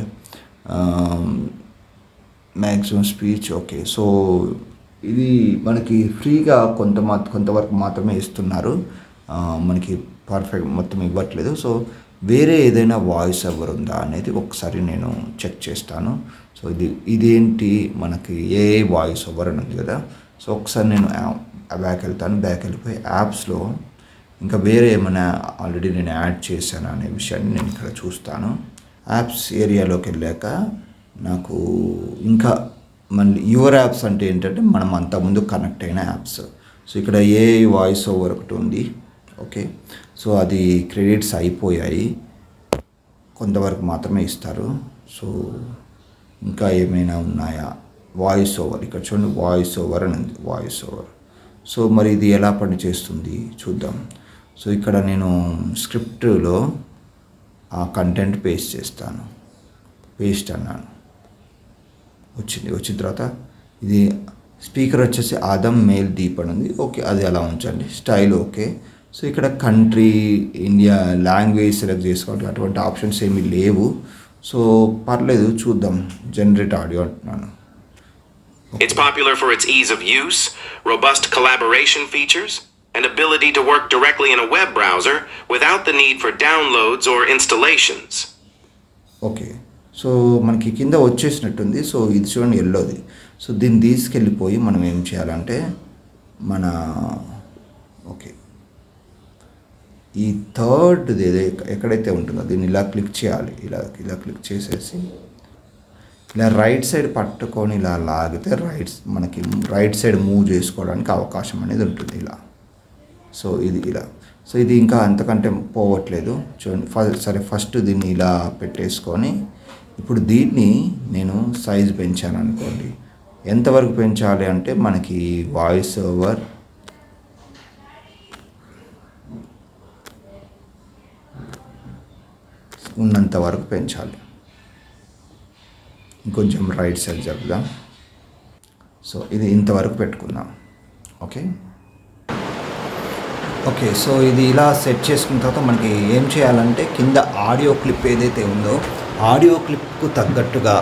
maximum speech okay so ఇది మనకి ఫ్రీగా కొంత మా కొంతవరకు మాత్రమే ఇస్తున్నారు ఆ, మనకి పర్ఫెక్ట్ మొత్తం ఇవ్వట్లేదు సో వేరే ఏదైనా వాయిస్ ఎవర్ ఉందా అనేది ఒకసారి నేను చెక్ చేస్తాను సో ఇది ఇదేంటి మనకి ఏ వాయిస్ ఓవర్ అని ఉంది కదా సో ఒకసారి నేను బ్యాక్ వెళ్తాను బ్యాక్ వెళ్ళిపోయి యాప్స్లో ఇంకా వేరే ఏమైనా ఆల్రెడీ నేను యాడ్ చేశాను అనే విషయాన్ని నేను ఇక్కడ చూస్తాను యాప్స్ ఏరియాలోకి వెళ్ళాక నాకు ఇంకా మళ్ళీ యువర్ యాప్స్ అంటే ఏంటంటే మనం అంతకుముందు కనెక్ట్ అయిన యాప్స్ సో ఇక్కడ ఏ వాయిస్ ఓవర్ ఒకటి ఉంది ఓకే సో అది క్రెడిట్స్ అయిపోయాయి కొంతవరకు మాత్రమే ఇస్తారు సో ఇంకా ఏమైనా ఉన్నాయా వాయిస్ ఓవర్ ఇక్కడ చూడండి వాయిస్ ఓవర్ అని ఉంది వాయిస్ ఓవర్ సో మరి ఇది ఎలా పనిచేస్తుంది చూద్దాం సో ఇక్కడ నేను స్క్రిప్ట్లో ఆ కంటెంట్ పేస్ట్ చేస్తాను పేస్ట్ అన్నాను వచ్చింది వచ్చిన తర్వాత ఇది స్పీకర్ వచ్చేసి ఆదం మేల్ దీప్ అని ఉంది ఓకే అది అలా ఉంచండి స్టైల్ ఓకే సో ఇక్కడ కంట్రీ ఇండియా లాంగ్వేజ్ సెలెక్ట్ చేసుకోవాలి అటువంటి ఆప్షన్స్ ఏమీ లేవు సో పర్లేదు చూద్దాం జనరేట్ ఆడియో అంటున్నాను It's popular for its ease of use, robust collaboration features, and ability to work directly in a web browser without the need for downloads or installations. Okay so మనకి కింద వచ్చేసినట్టుంది సో ఇది చూడండి ఎల్లోది సో దీన్ని తీసుకెళ్ళిపోయి మనం ఏం చేయాలంటే మన ఓకే ఈ థర్డ్ ఏదో ఎక్కడైతే ఉంటుందో దీన్ని ఇలా క్లిక్ చేయాలి ఇలా ఇలా క్లిక్ చేసేసి ఇలా రైట్ సైడ్ పట్టుకొని ఇలా లాగితే రైట్ మనకి రైట్ సైడ్ మూవ్ చేసుకోవడానికి అవకాశం అనేది ఉంటుంది ఇలా సో ఇది ఇలా సో ఇది ఇంకా అంతకంటే పోవట్లేదు చూడండి ఫ- సరే ఫస్ట్ దీన్ని ఇలా పెట్టేసుకొని ఇప్పుడు దీన్ని నేను సైజ్ పెంచాను అనుకోండి ఎంతవరకు పెంచాలి అంటే మనకి వాయిస్ ఓవర్ ఉన్నంత వరకు పెంచాలి ఇంకొంచెం రైట్ సైడ్ చెప్దాం సో ఇది ఇంతవరకు పెట్టుకుందాం ఓకే ఓకే సో ఇది ఇలా సెట్ చేసుకున్న తర్వాత మనకి ఏం చేయాలంటే కింద ఆడియో క్లిప్ ఏదైతే ఉందో ఆడియో క్లిప్కు తగ్గట్టుగా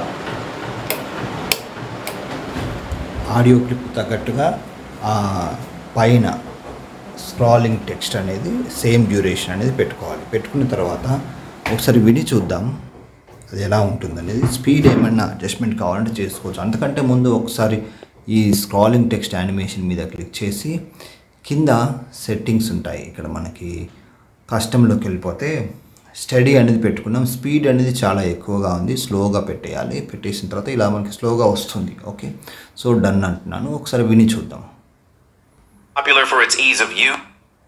ఆడియో క్లిప్ తగ్గట్టుగా ఆ పైన స్క్రాలింగ్ టెక్స్ట్ అనేది సేమ్ డ్యూరేషన్ అనేది పెట్టుకోవాలి పెట్టుకున్న తర్వాత ఒకసారి విని చూద్దాం అది ఎలా ఉంటుంది అనేది స్పీడ్ ఏమైనా అడ్జస్ట్మెంట్ కావాలంటే చేసుకోవచ్చు అంతకంటే ముందు ఒకసారి ఈ స్క్రాలింగ్ టెక్స్ట్ యానిమేషన్ మీద క్లిక్ చేసి కింద సెట్టింగ్స్ ఉంటాయి ఇక్కడ మనకి కస్టమ్లోకి వెళ్ళిపోతే స్టడీ అనేది పెట్టుకున్నాం స్పీడ్ అనేది చాలా ఎక్కువగా ఉంది స్లోగా పెట్టేయాలి పెట్టేసిన తర్వాత ఇలా మనకి స్లోగా వస్తుంది ఓకే సో డన్ అంటున్నాను ఒకసారి విని చూద్దాం Popular for its ease of use.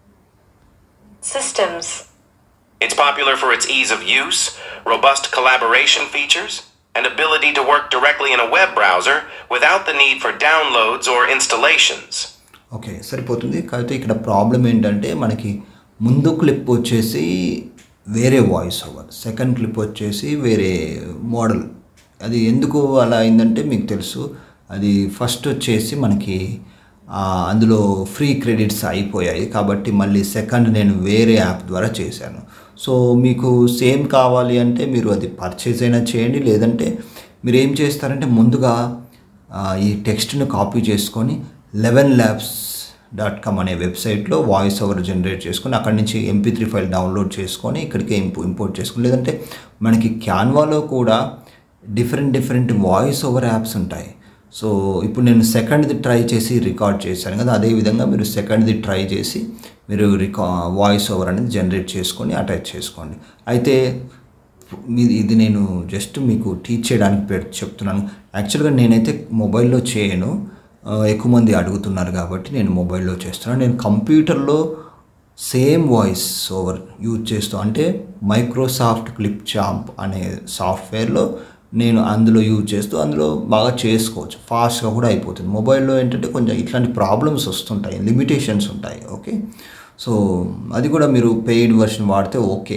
Systems. It's popular for its ease of use, robust collaboration features, and ability to work directly in a web browser without the need for downloads or installations. Okay సరిపోతుంది కాకపోతే ఇక్కడ ప్రాబ్లం ఏంటంటే మనకి ముందు క్లిప్ వచ్చేసి వేరే వాయిస్ ఓవర్ సెకండ్ క్లిప్ వచ్చేసి వేరే మోడల్ అది ఎందుకు అలా అయిందంటే మీకు తెలుసు అది ఫస్ట్ వచ్చేసి మనకి ఆ, అందులో ఫ్రీ క్రెడిట్స్ అయిపోయాయి కాబట్టి మళ్ళీ సెకండ్ నేను వేరే యాప్ ద్వారా చేశాను సో మీకు సేమ్ కావాలి అంటే మీరు అది పర్చేజ్ అయినా చేయండి లేదంటే మీరు ఏం చేస్తారంటే ముందుగా ఆ, ఈ టెక్స్ట్ను కాపీ చేసుకొని లెవెన్ ల్యాబ్స్ డాట్ కామ్ అనే వెబ్సైట్లో వాయిస్ ఓవర్ జనరేట్ చేసుకొని అక్కడి నుంచి ఎంపీ త్రీ ఫైల్ డౌన్లోడ్ చేసుకొని ఇక్కడికి ఇంపో ఇంపోర్ట్ చేసుకొని లేదంటే మనకి క్యాన్వాలో కూడా different different voice over apps ఉంటాయి సో ఇప్పుడు నేను సెకండ్ది ట్రై చేసి రికార్డ్ చేశాను కదా అదేవిధంగా మీరు సెకండ్ది ట్రై చేసి మీరు రికా వాయిస్ ఓవర్ అనేది జనరేట్ చేసుకొని అటాచ్ చేసుకోండి అయితే మీది ఇది నేను జస్ట్ మీకు టీచ్ చేయడానికి పె చెప్తున్నాను యాక్చువల్గా నేనైతే మొబైల్లో చేయను ఆ, ఎక్కువ మంది అడుగుతున్నారు కాబట్టి నేను మొబైల్లో చేస్తున్నాను నేను కంప్యూటర్లో సేమ్ వాయిస్ ఓవర్ యూజ్ చేస్తూ అంటే మైక్రోసాఫ్ట్ క్లిప్ చాంప్ అనే సాఫ్ట్వేర్లో నేను అందులో యూజ్ చేస్తూ అందులో బాగా చేసుకోవచ్చు ఫాస్ట్గా కూడా అయిపోతుంది మొబైల్లో ఏంటంటే కొంచెం ఇట్లాంటి ప్రాబ్లమ్స్ వస్తుంటాయి లిమిటేషన్స్ ఉంటాయి ఓకే సో అది కూడా మీరు పెయిడ్ వర్షన్ వాడితే ఓకే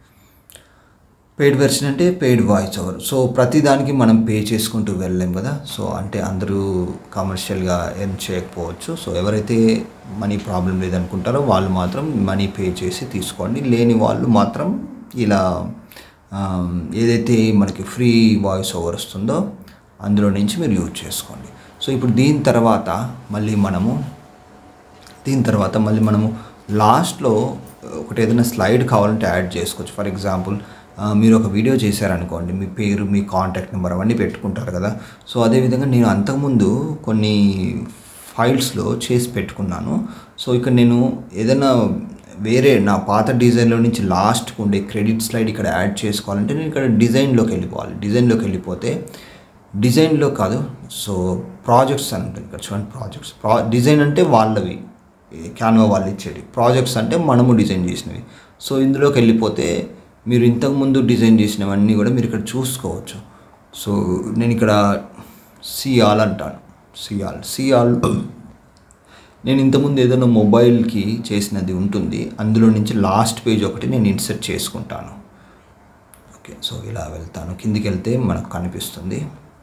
పెయిడ్ వెర్షన్ అంటే పెయిడ్ వాయిస్ ఓవర్ సో ప్రతి దానికి మనం పే చేసుకుంటూ వెళ్ళలేం కదా సో అంటే అందరూ కమర్షియల్గా ఎర్న్ చేయకపోవచ్చు సో ఎవరైతే మనీ ప్రాబ్లం లేదనుకుంటారో వాళ్ళు మాత్రం మనీ పే చేసి తీసుకోండి లేని వాళ్ళు మాత్రం ఇలా ఆ, ఏదైతే మనకి ఫ్రీ వాయిస్ ఓవర్ వస్తుందో అందులో నుంచి మీరు యూజ్ చేసుకోండి సో ఇప్పుడు దీని తర్వాత మళ్ళీ మనము దీని తర్వాత మళ్ళీ మనము లాస్ట్లో ఒకటి ఏదైనా స్లైడ్ కావాలంటే యాడ్ చేసుకోవచ్చు ఫర్ ఎగ్జాంపుల్ ఆ, మీరు ఒక వీడియో చేశారనుకోండి మీ పేరు మీ కాంటాక్ట్ నెంబర్ అవన్నీ పెట్టుకుంటారు కదా సో అదేవిధంగా నేను అంతకుముందు కొన్ని ఫైల్స్లో చేసి పెట్టుకున్నాను సో ఇక్కడ నేను ఏదైనా వేరే నా పాత డిజైన్లో నుంచి లాస్ట్కి ఉండే క్రెడిట్ స్లైడ్ ఇక్కడ యాడ్ చేసుకోవాలంటే నేను ఇక్కడ డిజైన్లోకి వెళ్ళిపోవాలి డిజైన్లోకి వెళ్ళిపోతే డిజైన్లో కాదు సో ప్రాజెక్ట్స్ అని ఉంటుంది ఇక్కడ చూడండి ప్రాజెక్ట్స్ ప్రా డిజైన్ అంటే వాళ్ళవి క్యాన్వా వాళ్ళు ఇచ్చేది ప్రాజెక్ట్స్ అంటే మనము డిజైన్ చేసినవి సో ఇందులోకి వెళ్ళిపోతే మీరు ఇంతకుముందు డిజైన్ చేసినవన్నీ కూడా మీరు ఇక్కడ చూసుకోవచ్చు సో నేను ఇక్కడ సిఆల్ అంటాను సిఆల్ సిఆల్ నేను ఇంతకుముందు ఏదైనా మొబైల్కి చేసినది ఉంటుంది అందులో నుంచి లాస్ట్ పేజ్ ఒకటి నేను ఇన్సర్ట్ చేసుకుంటాను ఓకే సో ఇలా వెళ్తాను కిందికి వెళ్తే మనకు కనిపిస్తుంది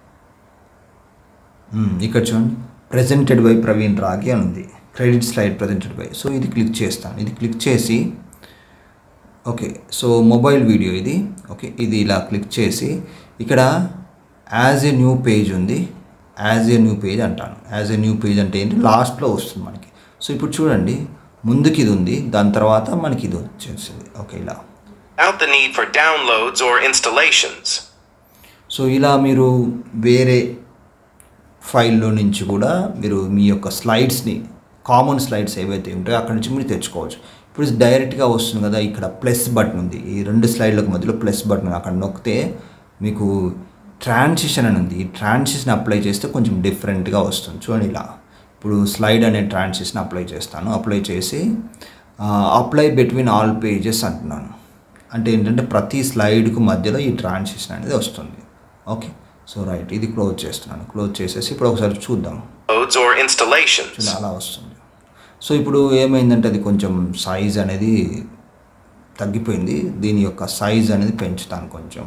మ్మ్, ఇక్కడ చూడండి ప్రజెంటెడ్ బై ప్రవీణ్ రాగి అని ఉంది credit slide presented by so ఇది క్లిక్ చేస్తాను ఇది క్లిక్ చేసి ఓకే సో మొబైల్ వీడియో ఇది ఓకే ఇది ఇలా క్లిక్ చేసి ఇక్కడ యాజ్ ఏ న్యూ పేజ్ ఉంది యాజ్ ఏ న్యూ పేజ్ అంటాను యాజ్ ఏ న్యూ పేజ్ అంటే ఏంటి లాస్ట్లో వస్తుంది మనకి సో ఇప్పుడు చూడండి ముందుకి ఇది ఉంది దాని తర్వాత మనకి ఇది వచ్చేసింది ఓకే ఇలా Without the need for downloads or installations. So ఇలా మీరు వేరే ఫైల్లో నుంచి కూడా మీరు మీ యొక్క స్లైడ్స్ని కామన్ స్లైడ్స్ ఏవైతే ఉంటాయో అక్కడి నుంచి మీరు తెచ్చుకోవచ్చు ఇప్పుడు ఇది డైరెక్ట్గా వస్తుంది కదా ఇక్కడ ప్లస్ బటన్ ఉంది ఈ రెండు స్లైడ్లకు మధ్యలో ప్లస్ బటన్ ఉంది. అక్కడ నొక్కితే మీకు ట్రాన్సిషన్ అని ఉంది ఈ ట్రాన్సిషన్ అప్లై చేస్తే కొంచెం డిఫరెంట్గా వస్తుంది చూడండి ఇలా ఇప్పుడు స్లైడ్ అనే ట్రాన్సిషన్ అప్లై చేస్తాను అప్లై చేసి అప్లై బిట్వీన్ ఆల్ పేజెస్ అంటున్నాను అంటే ఏంటంటే ప్రతి స్లైడ్కు మధ్యలో ఈ ట్రాన్సిషన్ అనేది వస్తుంది ఓకే సో రైట్ ఇది క్లోజ్ చేస్తున్నాను క్లోజ్ చేసేసి ఇప్పుడు ఒకసారి చూద్దాం Loads or installations. చూడండి అలా వస్తుంది సో ఇప్పుడు ఏమైందంటే అది కొంచెం సైజ్ అనేది తగ్గిపోయింది దీని యొక్క సైజ్ అనేది పెంచుతాను కొంచెం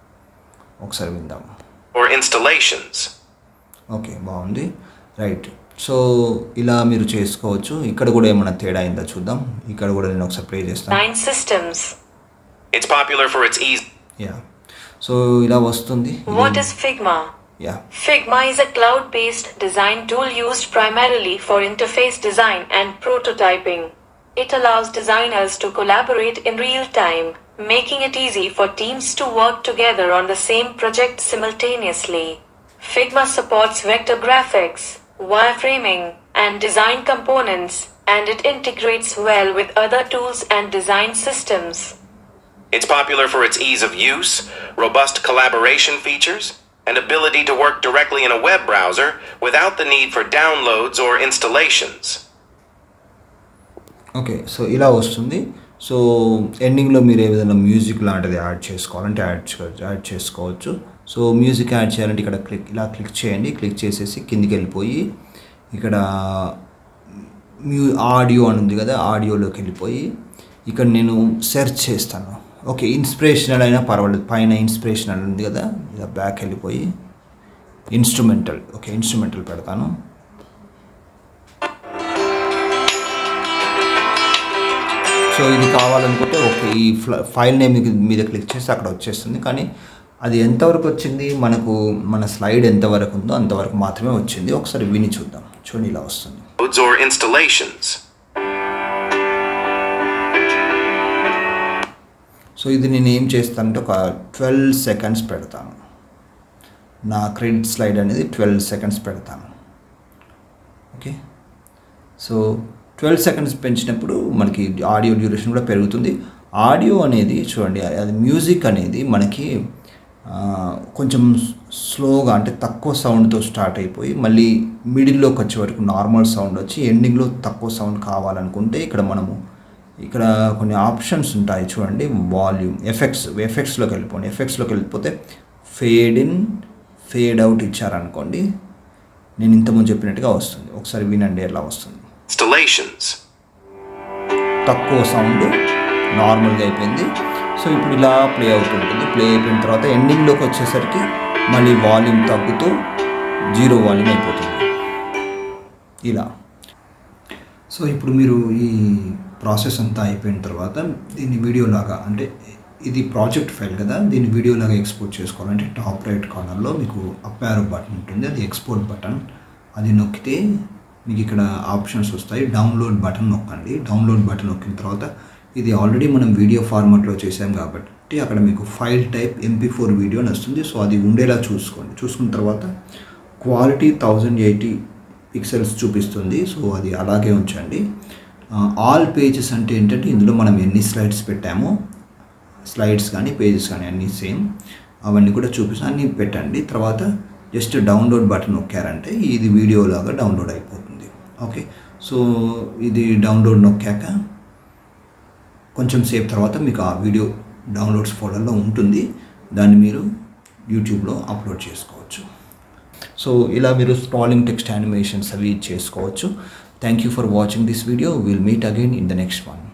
ఒకసారి విందాం Or installations. ఓకే బాగుంది రైట్ సో ఇలా మీరు చేసుకోవచ్చు ఇక్కడ కూడా ఏమైనా తేడా అయిందా చూద్దాం ఇక్కడ కూడా నేను ఒకసారి ప్లే చేస్తాను Design systems. It's popular for its ease. Yeah so ఇలా వస్తుంది What is Figma? Yeah Figma is a cloud based design tool used primarily for interface design and prototyping. It allows designers to collaborate in real time, making it easy for teams to work together on the same project simultaneously. Figma supports vector graphics, wireframing, and design components, and it integrates well with other tools and design systems. It's popular for its ease of use, robust collaboration features, and ability to work directly in a web browser without the need for downloads or installations. Okay so ఇలా వస్తుంది సో ఎండింగ్లో మీరు ఏ విధంగా మ్యూజిక్ లాంటిది యాడ్ చేసుకోవాలంటే యాడ్ చే- యాడ్ చేసుకోవచ్చు సో మ్యూజిక్ యాడ్ చేయాలంటే ఇక్కడ క్లిక్ ఇలా క్లిక్ చేయండి క్లిక్ చేసేసి కిందికి వెళ్ళిపోయి ఇక్కడ మ్యూ ఆడియో అని ఉంది కదా ఆడియోలోకి వెళ్ళిపోయి ఇక్కడ నేను సెర్చ్ చేస్తాను ఓకే ఇన్స్పిరేషనల్ అయినా పర్వాలేదు పైన ఇన్స్పిరేషనల్ ఉంది కదా ఇలా బ్యాక్ వెళ్ళిపోయి ఇన్స్ట్రుమెంటల్ ఓకే ఇన్స్ట్రుమెంటల్ పెడతాను సో ఇది కావాలనుకుంటే ఓకే ఈ ఫ్ల- ఫైల్ నేమ్ మీద క్లిక్ చేస్తే అక్కడ వచ్చేస్తుంది కానీ అది ఎంతవరకు వచ్చింది మనకు మన స్లైడ్ ఎంతవరకు ఉందో అంతవరకు మాత్రమే వచ్చింది ఒకసారి విని చూద్దాం చూడండి ఇలా వస్తుంది Downloads or installations. సో ఇది నేను ఏం చేస్తానంటే ఒక ట్వెల్వ్ సెకండ్స్ పెడతాను నా క్రెడిట్ స్లైడ్ అనేది ట్వెల్వ్ సెకండ్స్ పెడతాను ఓకే సో ట్వెల్వ్ సెకండ్స్ పెంచినప్పుడు మనకి ఆడియో డ్యూరేషన్ కూడా పెరుగుతుంది ఆడియో అనేది చూడండి అది మ్యూజిక్ అనేది మనకి ఆ, కొంచెం స్లోగా అంటే తక్కువ సౌండ్తో స్టార్ట్ అయిపోయి మళ్ళీ మిడిల్లోకి వచ్చే వరకు నార్మల్ సౌండ్ వచ్చి ఎండింగ్లో తక్కువ సౌండ్ కావాలనుకుంటే ఇక్కడ మనము ఇక్కడ కొన్ని ఆప్షన్స్ ఉంటాయి చూడండి వాల్యూమ్ ఎఫెక్ట్స్ ఎఫెక్ట్స్లోకి వెళ్ళిపోండి ఎఫెక్ట్స్లోకి వెళ్ళిపోతే ఫేడ్ ఇన్ ఫేడ్ అవుట్ ఇచ్చారనుకోండి నేను ఇంతకుముందు చెప్పినట్టుగా వస్తుంది ఒకసారి వినండి ఎలా వస్తుంది Installations. తక్కువ సౌండ్ నార్మల్గా అయిపోయింది సో ఇప్పుడు ఇలా ప్లే అవుతుంటుంది ప్లే అయిపోయిన తర్వాత ఎండింగ్లోకి వచ్చేసరికి మళ్ళీ వాల్యూమ్ తగ్గుతూ జీరో వాల్యూమ్ అయిపోతుంది ఇలా సో ఇప్పుడు మీరు ఈ ప్రాసెస్ అంతా అయిపోయిన తర్వాత దీన్ని వీడియోలాగా అంటే ఇది ప్రాజెక్ట్ ఫైల్ కదా దీన్ని వీడియోలాగా ఎక్స్పోర్ట్ చేసుకోవాలంటే టాప్ రైట్ కార్నర్లో మీకు అప్ యారో బటన్ ఉంటుంది అది ఎక్స్పోర్ట్ బటన్ అది నొక్కితే మీకు ఇక్కడ ఆప్షన్స్ వస్తాయి డౌన్లోడ్ బటన్ నొక్కండి డౌన్లోడ్ బటన్ నొక్కిన తర్వాత ఇది ఆల్రెడీ మనం వీడియో ఫార్మాట్లో చేసాం కాబట్టి అక్కడ మీకు file type MP four video అని వస్తుంది సో అది ఉండేలా చూసుకోండి చూసుకున్న తర్వాత క్వాలిటీ థౌజండ్ ఎయిటీ పిక్సెల్స్ చూపిస్తుంది సో అది అలాగే ఉంచండి ఆల్ పేజెస్ అంటే ఏంటంటే ఇందులో మనం ఎన్ని స్లైడ్స్ పెట్టామో స్లైడ్స్ కానీ పేజెస్ కానీ అన్నీ సేమ్ అవన్నీ కూడా చూపిస్తాను అన్నీ పెట్టండి తర్వాత జస్ట్ డౌన్లోడ్ బటన్ నొక్కారంటే ఇది వీడియో లాగా డౌన్లోడ్ అయిపోతుంది ఓకే సో ఇది డౌన్లోడ్ నొక్కాక కొంచెం సేపు తర్వాత మీకు ఆ వీడియో డౌన్లోడ్స్ ఫోల్డర్లో ఉంటుంది దాన్ని మీరు యూట్యూబ్లో అప్లోడ్ చేసుకోవచ్చు సో ఇలా మీరు స్క్రాలింగ్ టెక్స్ట్ యానిమేషన్స్ అవి చేసుకోవచ్చు thank you for watching this video will meet again in the next one